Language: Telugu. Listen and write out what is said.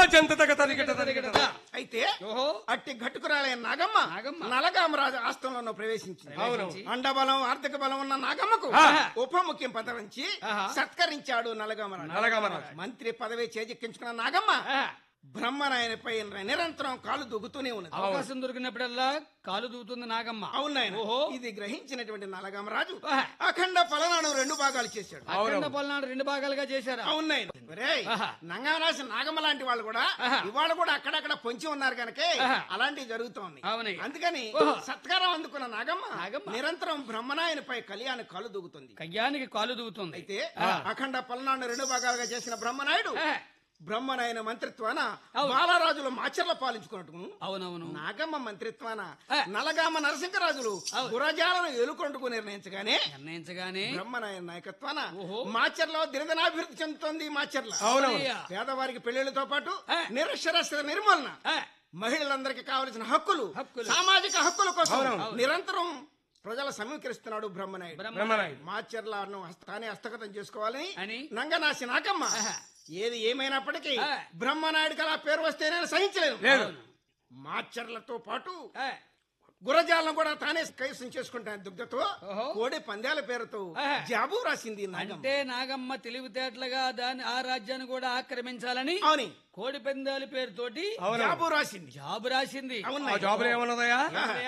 జంతతగ తరిగిట తరిగిట అయితే ఓహో అట్టి ఘటుకురాలైన నాగమ్మ నాగమ్మ. నలగామరాజు ఆస్థానంలో ప్రవేశించింది అవును. అండబలం ఆర్థిక బలం ఉన్న నాగమ్మకు ఆహా. ఉప ముఖ్యం పదవించి ఆహా. సత్కరించాడు నలగామరాజు నలగామరాజు. మంత్రి పదవి చేజిక్కించుకున్న నాగమ్మ ఆ, బ్రహ్మనాయనపై నిరంతరం కాలు దూకుతూనే ఉన్నది అవకాశం దొరికినప్పుడల్లా కాలు దూగుతుంది నాగమ్మ అవునాయన ఓహో. ఇది గ్రహించినటువంటి నలగామరాజు ఆహా. అఖండ పలనాడు రెండు భాగాలు చేశాడు అఖండ పల్నాడు రెండు భాగాలుగా చేశారా అవునాయన ఒరేయ్, ఆహా. నంగరాశి నాగమ్మ లాంటి వాళ్ళు కూడా ఆహా. ఇవాళ కూడా అక్కడక్కడ పొంచి ఉన్నారు కనుకే ఆహా. అలాంటివి జరుగుతోంది అవునయ్య. అందుకని ఓహో. సత్కారం అందుకున్న నాగమ్మ నాగమ్మ. నిరంతరం బ్రహ్మనాయనపై కళ్యాణ కాలు దూకుతుంది కయ్యానికి కాలు దూగుతుంది అయితే అఖండ పల్నాడు రెండు భాగాలుగా చేసిన బ్రహ్మనాయుడు ఆ, బ్రహ్మనాయన మంత్రిత్వాన అవును. బాలరాజులు మాచర్ల పాలించుకున్నట్టును అవునవును నాగమ్మ మంత్రిత్వాన ఆ. నలగామ నరసింహరాజులు అవును. గురజాలను ఎలుకొండుకు నిర్ణయించగానే నిర్ణయించగానే బ్రహ్మనాయన నాయకత్వాన ఓహో. మాచర్లో దినదినాభివృద్ధి చెందుతోంది మాచర్ల అవునవును అయ్యా. పేదవారికి పెళ్లిళ్లతో పాటు ఆ. నిరక్షరస్యత నిర్మూలన ఆ, మహిళలందరికీ కావలసిన హక్కులు హక్కులు. సామాజిక హక్కుల కోసం అవునవును. నిరంతరం ప్రజల సమీకరిస్తున్నాడు బ్రహ్మనాయుడు బ్రహ్మ బ్రహ్మనాయుడు మాచర్లను తానే హస్తగతం చేసుకోవాలని అని? నంగనాసి నాకమ్మ ఆహా. ఏది ఏమైనప్పటికీ ఆ. బ్రహ్మనాయుడికి అలా పేరు వస్తే నేను సహించలేను లేదు మాచర్లతో పాటు ఆ, గురజాలను కూడా తానే కైవసం చేసుకుంటాను దుగ్ధతో ఓహో. కోడి పందాల పేరుతో ఆహా. జాబు రాసింది నాగమ్మ అంటే నాగమ్మ తెలివితేటలుగా దాని ఆ రాజ్యాన్ని కూడా ఆక్రమించాలని అవుని కోడి పందాల పేరుతోటి అవును జాబు రాసింది జాబు రాసింది ఆ అవును జాబులు ఏమన్నదయ్యా